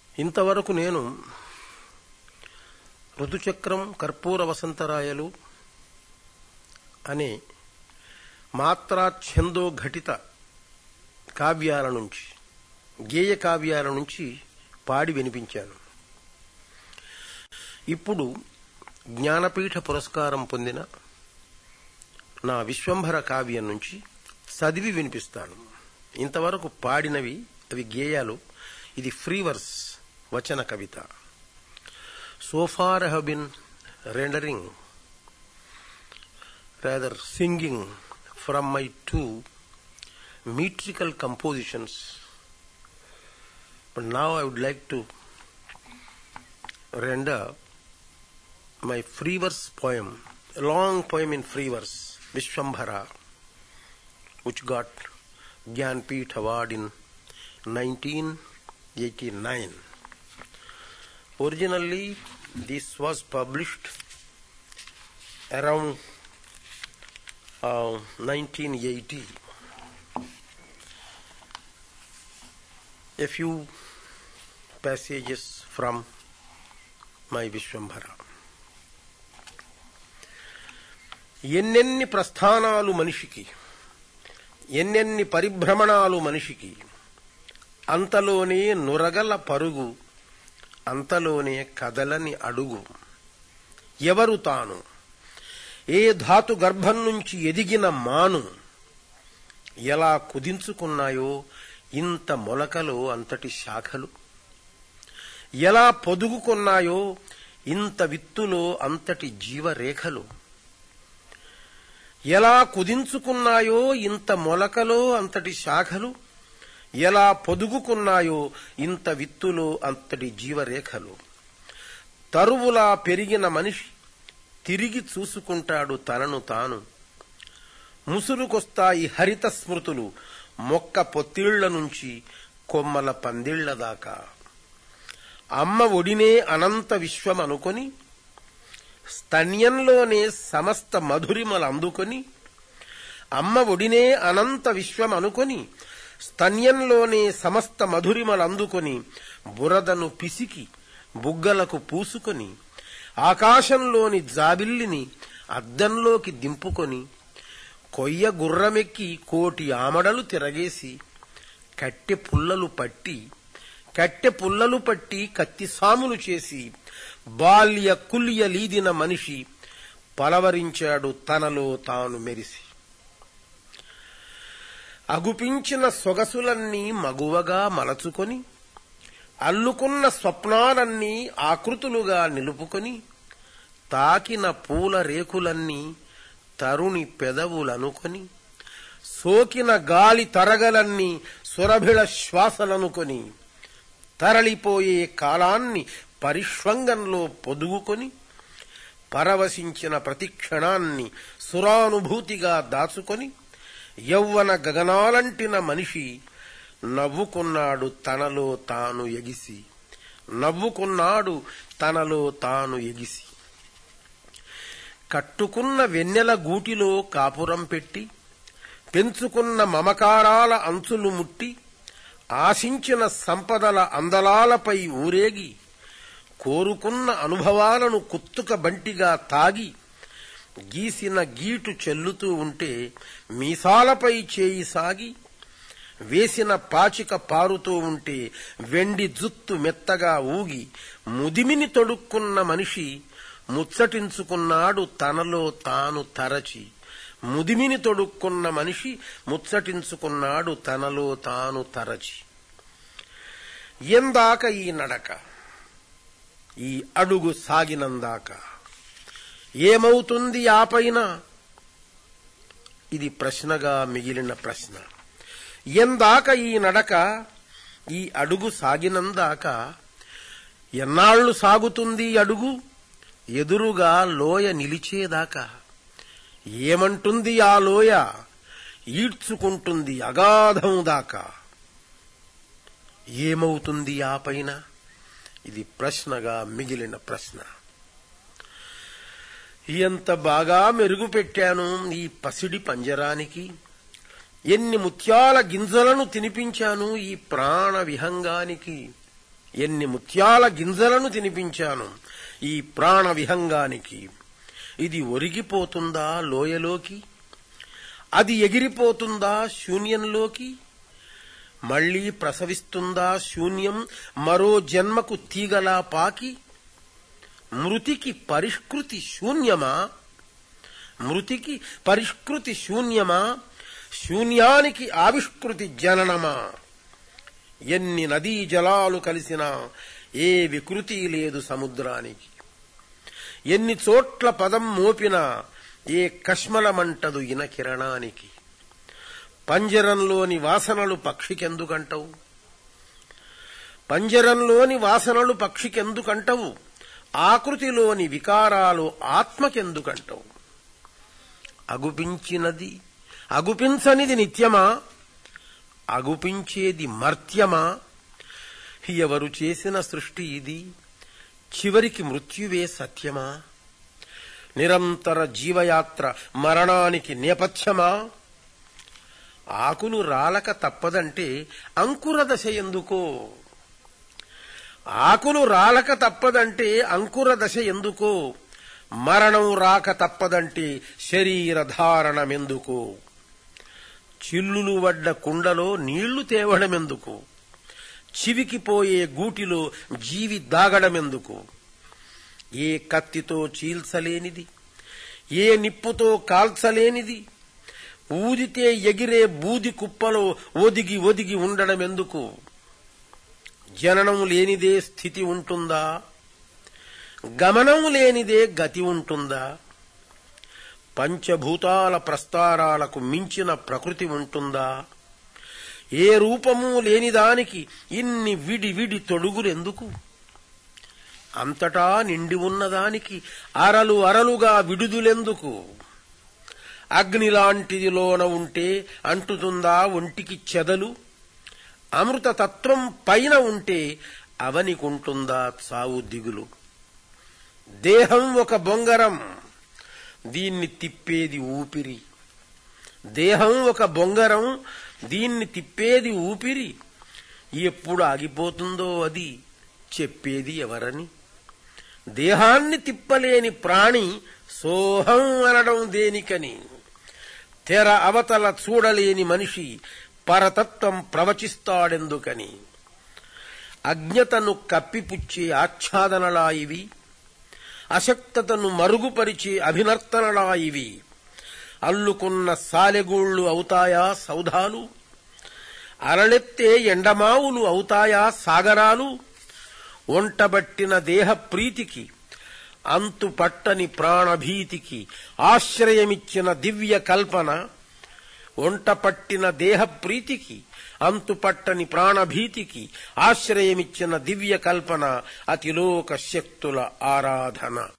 ఇంతవరకు నేను ఋతుచక్రం కర్పూర వసంతరాయలు అనే మాత్రా ఛందో ఘటిత కావ్యాల నుంచి గేయ కావ్యాల నుంచి పాడి వినిపించాను ఇప్పుడు జ్ఞానపీఠ పురస్కారం పొందిన నా విశ్వంభర కావ్యం నుంచి చదివి వినిపిస్తాను ఇంతవరకు పాడినవి అవి గేయాలు ఇది ఫ్రీవర్స్ వచన కవిత so far have been rendering rather singing from my two metrical compositions. But now I would like to render my free verse poem, a long poem in free verse, Vishwambhara, which got Gyanpith Award in 1989. Originally, this was published around uh, 1980. A few passages from my Vishwambhara. ఎన్నెన్ని ప్రస్థానాలు మనిషికి ఎన్నెన్ని పరిభ్రమణాలు మనిషికి అంతలోనే నురగల పరుగు అంతలోనే కదలని అడుగు ఎవరు తాను ఏ ధాతు గర్భం నుంచి ఎదిగిన మాను ఎలా కుదించుకున్నాయో ఇంత మొలకలో అంతటి శాఖలు ఎలా పొదుగుకున్నాయో ఇంత విత్తులో అంతటి జీవరేఖలు ఎలా కుదించుకున్నాయో ఇంత మొలకలో అంతటి శాఖలు ఎలా పొదుగుకున్నాయో ఇంత విత్తులో అంతటి జీవరేఖలు తరువులా పెరిగిన మనిషి తిరిగి చూసుకుంటాడు తనను తాను ముసురుకొస్తాయి హరిత స్మృతులు మొక్క పొత్తిళ్ల నుంచి కొమ్మల పందిళ్ల దాకా అమ్మ ఒడినే అనంత విశ్వం అనుకొని స్తన్యంలోనే సమస్త మధురిమలు అందుకొని అమ్మ ఒడినే అనంత విశ్వం అనుకొని స్తన్యంలోనే సమస్త మధురిమలు అందుకొని బురదను పిసికి బుగ్గలకు పూసుకొని ఆకాశంలోని జాబిల్లిని అద్దంలోకి దింపుకొని కొయ్య గుర్రమెక్కి కోటి ఆమడలు తిరగేసి కట్టె పుల్లలు పట్టి కట్టె పుల్లలు పట్టి కత్తి సాములు చేసి బాల్య కుల్య లీదిన మనిషి పలవరించాడు తనలో తాను మెరిసి అగుపించిన సొగసులన్నీ మగువగా మలచుకొని అల్లుకున్న స్వప్నాలన్నీ ఆకృతులుగా నిలుపుకొని తాకిన పూల రేకులన్నీ తరుణి పెదవులనుకొని సోకిన గాలి తరగలన్నీ సురభిళ శ్వాసలనుకొని తరలిపోయే కాలాన్ని పరిష్వంగంలో పొదుగుకొని పరవశించిన ప్రతి క్షణాన్ని సురానుభూతిగా దాచుకొని యౌవన గగనాలంటిన మనిషి నవ్వుకున్నాడు తనలో తాను ఎగిసి నవ్వుకున్నాడు తనలో తాను ఎగిసి కట్టుకున్న వెన్నెల గూటిలో కాపురం పెట్టి పెంచుకున్న మమకారాల అంచులు ముట్టి ఆశించిన సంపదల అందలాలపై ఊరేగి కోరుకున్న అనుభవాలను కుత్తుక బంటిగా తాగి గీసిన గీటు చెల్లుతూ ఉంటే మీసాలపై చేయి సాగి వేసిన పాచిక పారుతూ ఉంటే వెండి జుత్తు మెత్తగా ఊగి ముదిమిని తొడుక్కున్న మనిషి ముచ్చటించుకున్నాడు తనలో తాను తరచి ముదిమిని తొడుక్కున్న మనిషి ముచ్చటించుకున్నాడు తనలో తాను తరచి ఎందాక ఈ నడక ఈ అడుగు సాగినందాక ఏమవుతుంది ఆ పైన ఇది ప్రశ్నగా మిగిలిన ప్రశ్న ఎందాక ఈ నడక ఈ అడుగు సాగినందాక ఎన్నాళ్లు సాగుతుంది అడుగు ఎదురుగా లోయ నిలిచేదాకా ఏమంటుంది ఆ లోయ ఈడ్చుకుంటుంది అగాధం దాకా ఏమవుతుంది ఆ పైన ఇది ప్రశ్నగా మిగిలిన ప్రశ్న ఎంత బాగా మెరుగుపెట్టాను ఈ పసిడి పంజరానికి ఎన్ని ముత్యాల గింజలను తినిపించాను ఈ ప్రాణ విహంగానికి ఎన్ని ముత్యాల గింజలను తినిపించాను ఈ ప్రాణ విహంగానికి ఇది ఒరిగిపోతుందా లోయలోకి అది ఎగిరిపోతుందా శూన్యంలోకి మళ్లీ ప్రసవిస్తుందా శూన్యం మరో జన్మకు తీగలా పాకి మృతికి పరిష్కృతి శూన్యమా మృతికి పరిష్కృతి శూన్యమా శూన్యానికి ఆవిష్కృతి జననమా ఎన్ని నదీ జలాలు కలిసినా ఏ వికృతి లేదు సముద్రానికి ఎన్ని చోట్ల పదం మోపినా ఏ కష్మలమంటదు ఇన కిరణానికి పంజరంలోని వాసనలు పక్షికెందుకంటవు పంజరంలోని వాసనలు పక్షికెందుకంటవు ఆకృతిలోని వికారాలు ఆత్మకెందుకంటవు అగుపించినది అగుపించనిది నిత్యమా అగుపించేది మర్త్యమా ఎవరు చేసిన సృష్టి ఇది చివరికి మృత్యువే సత్యమా నిరంతర జీవయాత్ర మరణానికి నేపథ్యమా ఆకులు రాలక తప్పదంటే అంకురదశ ఎందుకో ఆకులు రాలక తప్పదంటే అంకురదశ ఎందుకో మరణం రాక తప్పదంటే శరీర ధారణమెందుకో చిల్లులు వడ్డ కుండలో నీళ్లు తేవడమెందుకు చివికిపోయే గూటిలో జీవి దాగడమెందుకు ఏ కత్తితో చీల్చలేనిది ఏ నిప్పుతో కాల్చలేనిది ఊదితే ఎగిరే బూది కుప్పలో ఒదిగి ఒదిగి ఉండడమెందుకు జననం లేనిదే స్థితి ఉంటుందా గమనం లేనిదే గతి ఉంటుందా పంచభూతాల ప్రస్తారాలకు మించిన ప్రకృతి ఉంటుందా ఏ రూపము లేనిదానికి ఇన్ని విడి విడి తొడుగులెందుకు అంతటా నిండి ఉన్నదానికి అరలు అరలుగా విడుదులెందుకు అగ్నిలాంటిదిలోన ఉంటే అంటుతుందా ఒంటికి చెదలు అమృత తత్వం పైన ఉంటే అవనికుంటుందా చావు దిగులు దేహం ఒక బొంగరం దీన్ని తిప్పేది ఊపిరి దేహం ఒక బొంగరం దీన్ని తిప్పేది ఊపిరి ఎప్పుడు ఆగిపోతుందో అది చెప్పేది ఎవరని దేహాన్ని తిప్పలేని ప్రాణి సోహం అనడం దేనికని తెర అవతల చూడలేని మనిషి పరతత్వం ప్రవచిస్తాడెందుకని అజ్ఞతను కప్పిపుచ్చే ఆచ్ఛాదనలా ఇవి అశక్తతను మరుగుపరిచే అభినర్తనలా ఇవి అల్లుకున్న సాలెగూళ్లు అవుతాయా సౌధాలు అరళెత్తే ఎండమావులు అవుతాయా సాగరాలు ఒంటబట్టిన దేహ ప్రీతికి అంతు పట్టని ప్రాణభీతికి ఆశ్రయమిచ్చిన దివ్య కల్పన ఒంటపట్టిన దేహ ప్రీతికి అంతుపట్టని ప్రాణభీతికి ఆశ్రయమిచ్చిన దివ్య కల్పన అతిలోక శక్తుల ఆరాధన